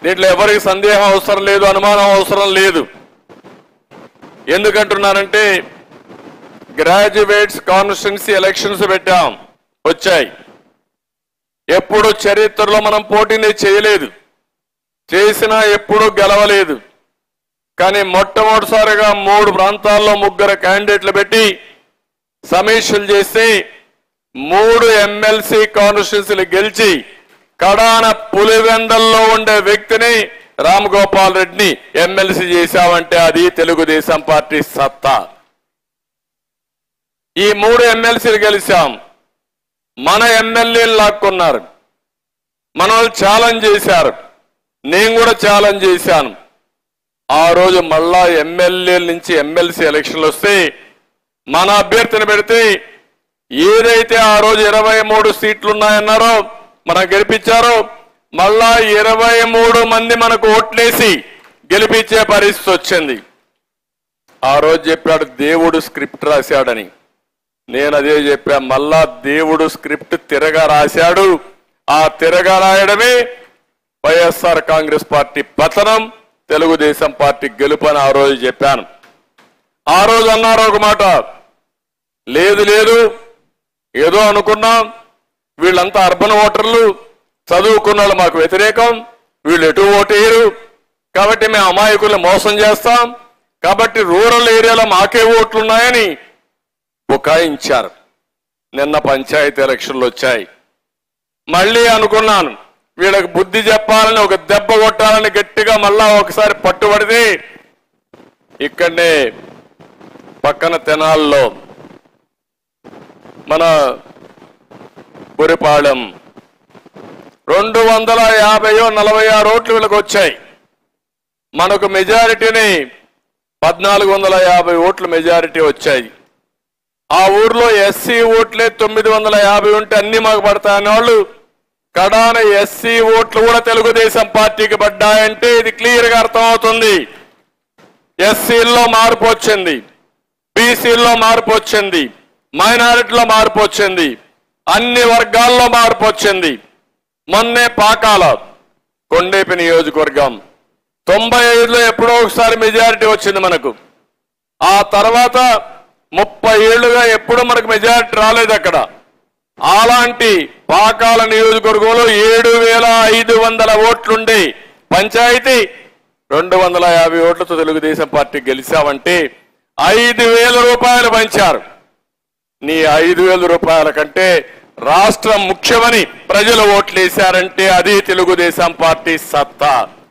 దీంట్లో ఎవరికి సందేహం అవసరం లేదు అనుమానం అవసరం లేదు ఎందుకంటున్నానంటే గ్రాడ్యుయేట్స్ కాన్స్టిట్యున్సీ ఎలక్షన్స్ పెట్టాం వచ్చాయి ఎప్పుడు చరిత్రలో మనం పోటీని చేయలేదు చేసినా ఎప్పుడూ గెలవలేదు కానీ మొట్టమొదటిసారిగా మూడు ప్రాంతాల్లో ముగ్గురు క్యాండిడేట్లు పెట్టి సమీక్షలు చేసి మూడు ఎమ్మెల్సీ కాన్స్టిట్యున్సీలు గెలిచి కడాన పులివెందల్లో ఉండే వ్యక్తిని రామ్ గోపాల్ రెడ్డిని ఎమ్మెల్సీ చేశామంటే అది తెలుగుదేశం పార్టీ సత్తా ఈ మూడు ఎమ్మెల్సీలు గెలిచాం మన ఎమ్మెల్యేలు లాక్కున్నారు మన వాళ్ళు ఛాలెంజ్ చేశారు నేను కూడా ఛాలెంజ్ చేశాను ఆ రోజు మళ్ళా ఎమ్మెల్యేల నుంచి ఎమ్మెల్సీ ఎలక్షన్లు వస్తే మన అభ్యర్థిని పెడితే ఏదైతే ఆ రోజు ఇరవై మూడు సీట్లు ఉన్నాయన్నారో మనం గెలిపించారో మళ్ళా ఇరవై మూడు మంది మనకు ఓట్లేసి గెలిపించే పరిస్థితి వచ్చింది ఆ రోజు చెప్పాడు దేవుడు స్క్రిప్ట్ రాశాడని నేను అదే చెప్పా మళ్ళా దేవుడు స్క్రిప్ట్ తిరగా రాశాడు ఆ తిరగా రాయడమే వైఎస్ఆర్ కాంగ్రెస్ పార్టీ పతనం తెలుగుదేశం పార్టీ గెలుపు అని ఆ రోజు చెప్పాను ఆ రోజు అన్నారు ఒక మాట లేదు లేదు ఏదో అనుకున్నాం వీళ్ళంతా అర్బన్ ఓటర్లు చదువుకున్న వాళ్ళు మాకు వ్యతిరేకం వీళ్ళు ఎటు ఓటేయరు కాబట్టి మేము అమాయకుల్ని మోసం చేస్తాం కాబట్టి రూరల్ ఏరియాలో మాకే ఓట్లున్నాయని బుకాయించారు నిన్న పంచాయతీ ఎలక్షన్లు వచ్చాయి మళ్ళీ అనుకున్నాను వీళ్ళకి బుద్ధి చెప్పాలని ఒక దెబ్బ కొట్టాలని గట్టిగా మళ్ళా ఒకసారి పట్టుబడితే ఇక్కడనే పక్కన తెనాల్లో మన పురిపాళెం రెండు వందల యాభైయో నలభై ఆరు ఓట్లు వీళ్ళకి వచ్చాయి మనకు మెజారిటీని పద్నాలుగు వందల యాభై ఓట్లు మెజారిటీ వచ్చాయి ఆ ఊర్లో ఎస్సీ ఓట్లే తొమ్మిది వందల యాభై ఉంటే అన్ని మాకు పడతాయని వాళ్ళు కడాన ఎస్సీ ఓట్లు కూడా తెలుగుదేశం పార్టీకి పడ్డాయంటే ఇది క్లియర్ గా అర్థమవుతుంది ఎస్సీల్లో మార్పు వచ్చింది బీసీల్లో మార్పు వచ్చింది మైనారిటీలో మార్పు వచ్చింది అన్ని వర్గాల్లో మార్పు వచ్చింది మొన్నే పాకాల కొండేపి నియోజకవర్గం తొంభై ఐదులో ఎప్పుడో ఒకసారి మెజారిటీ వచ్చింది మనకు ఆ తర్వాత ముప్పై ఏళ్లుగా ఎప్పుడు మనకు మెజారిటీ రాలేదు అక్కడ అలాంటి పాకాల నియోజకవర్గంలో ఏడు వేల ఐదు వందల ఓట్లుండే పంచాయతీ రెండు వందల యాభై ఓట్లతో తెలుగుదేశం పార్టీ గెలిచామంటే ఐదు వేల రూపాయలు పంచారు నీ ఐదు వేల రూపాయల కంటే రాష్ట్రం ముఖ్యమని ప్రజలు ఓట్లేశారంటే అది తెలుగుదేశం పార్టీ సత్తా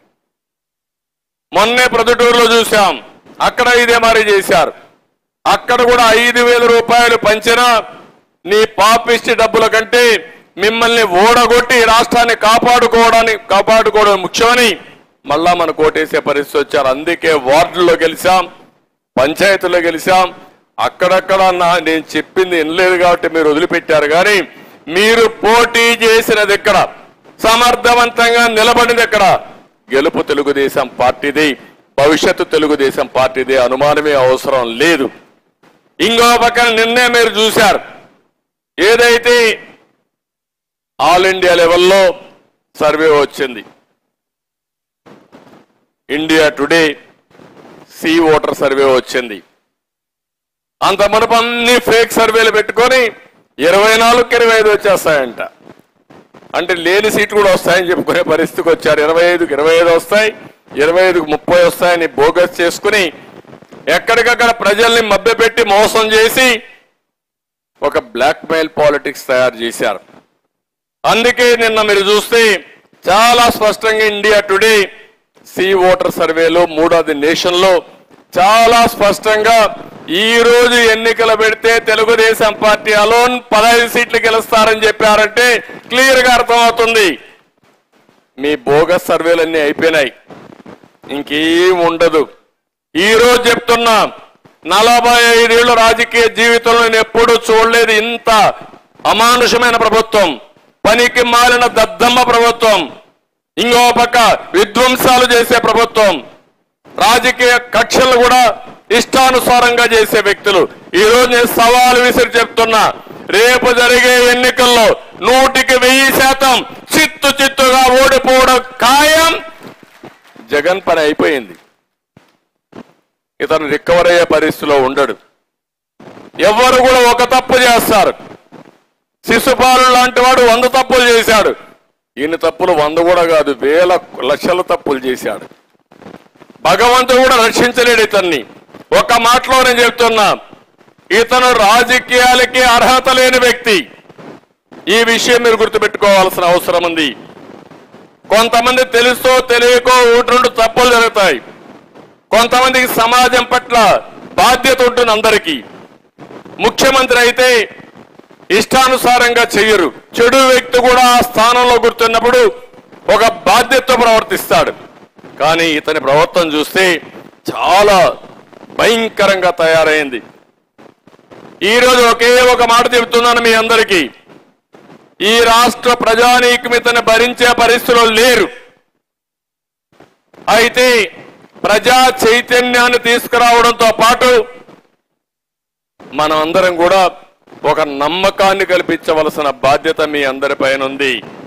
మొన్నే ప్రొద్దుటూరులో చూశాం అక్కడ ఇదే మరి చేశారు అక్కడ కూడా ఐదు వేల రూపాయలు పంచినా నీ పాపిష్టి డబ్బుల కంటే మిమ్మల్ని ఓడగొట్టి ఈ రాష్ట్రాన్ని కాపాడుకోవడానికి కాపాడుకోవడం ముఖ్యమని మళ్ళా మనకు ఓటేసే పరిస్థితి వచ్చారు అందుకే వార్డుల్లో గెలిచాం పంచాయతీలో గెలిచాం అక్కడక్కడ నా నేను చెప్పింది వినలేదు కాబట్టి మీరు వదిలిపెట్టారు కానీ మీరు పోటీ చేసినది ఎక్కడ సమర్థవంతంగా నిలబడింది ఎక్కడ గెలుపు తెలుగుదేశం పార్టీది భవిష్యత్తు తెలుగుదేశం పార్టీది అనుమానమే అవసరం లేదు ఇంకో పక్కన నిన్నే మీరు చూశారు ఏదైతే ఆల్ ఇండియా లెవెల్లో సర్వే వచ్చింది India today C voter survey వచ్చింది అంత మునుపు అన్ని ఫేక్ సర్వేలు పెట్టుకొని ఇరవై నాలుగుకి ఇరవై ఐదు వచ్చేస్తాయంట అంటే లేని సీట్లు కూడా వస్తాయని చెప్పుకునే పరిస్థితికి వచ్చారు ఇరవై ఐదుకి ఇరవై ఐదు వస్తాయి ఇరవై ఐదుకు ముప్పై వస్తాయని బోగస్ చేసుకుని ఎక్కడికక్కడ ప్రజల్ని మభ్యపెట్టి మోసం చేసి ఒక బ్లాక్ మెయిల్ పాలిటిక్స్ తయారు చేశారు అందుకే నిన్న మీరు చూస్తే చాలా స్పష్టంగా ఇండియా టుడే సి ఓటర్ సర్వేలో మూడోది నేషన్ లో చాలా స్పష్టంగా ఈ రోజు ఎన్నికలు పెడితే తెలుగుదేశం పార్టీ అలోన్ పదహైదు సీట్లు గెలుస్తారని చెప్పారంటే క్లియర్ గా అర్థమవుతుంది మీ బోగస్ సర్వేలన్నీ అయిపోయినాయి ఇంకేం ఉండదు ఈ రోజు చెప్తున్నా నలభై ఐదేళ్ల రాజకీయ జీవితంలో నేను ఎప్పుడూ చూడలేదు ఇంత అమానుషమైన ప్రభుత్వం పనికి మాలిన దద్దమ్మ ప్రభుత్వం ఇంకో పక్క విధ్వంసాలు చేసే ప్రభుత్వం రాజకీయ కక్షలు కూడా ఇష్టానుసారంగా చేసే వ్యక్తులు ఈ రోజు నేను సవాలు విసిరి చెప్తున్నా రేపు జరిగే ఎన్నికల్లో నూటికి వెయ్యి శాతం చిత్తు చిత్తుగా ఓడిపోవడం ఖాయం జగన్ పని అయిపోయింది ఇతను రికవర్ అయ్యే పరిస్థితిలో ఉండడు ఎవరు కూడా ఒక తప్పు చేస్తారు శిశుపాలు లాంటి వాడు వంద తప్పులు చేశాడు ఈయన తప్పులు వంద కూడా కాదు వేల లక్షల తప్పులు చేశాడు భగవంతుడు కూడా రక్షించలేడు ఇతన్ని ఒక మాటలో నేను చెప్తున్నా ఇతను రాజకీయాలకి అర్హత లేని వ్యక్తి ఈ విషయం మీరు గుర్తుపెట్టుకోవాల్సిన అవసరం ఉంది కొంతమంది తెలుసో తెలియకో ఒకటి రెండు తప్పులు జరుగుతాయి కొంతమందికి సమాజం పట్ల బాధ్యత ఉంటుంది అందరికీ ముఖ్యమంత్రి అయితే ఇష్టానుసారంగా చెయ్యరు చెడు వ్యక్తి కూడా ఆ స్థానంలో గుర్తున్నప్పుడు ఒక బాధ్యతతో ప్రవర్తిస్తాడు కానీ ఇతని ప్రవర్తన చూస్తే చాలా భయంకరంగా తయారైంది ఈ రోజు ఒకే ఒక మాట చెబుతున్నాను మీ అందరికీ ఈ రాష్ట్ర ప్రజానీకం ఇతను భరించే పరిస్థితిలో లేరు అయితే ప్రజా చైతన్యాన్ని తీసుకురావడంతో పాటు మనం అందరం కూడా ఒక నమ్మకాన్ని కల్పించవలసిన బాధ్యత మీ అందరిపైన ఉంది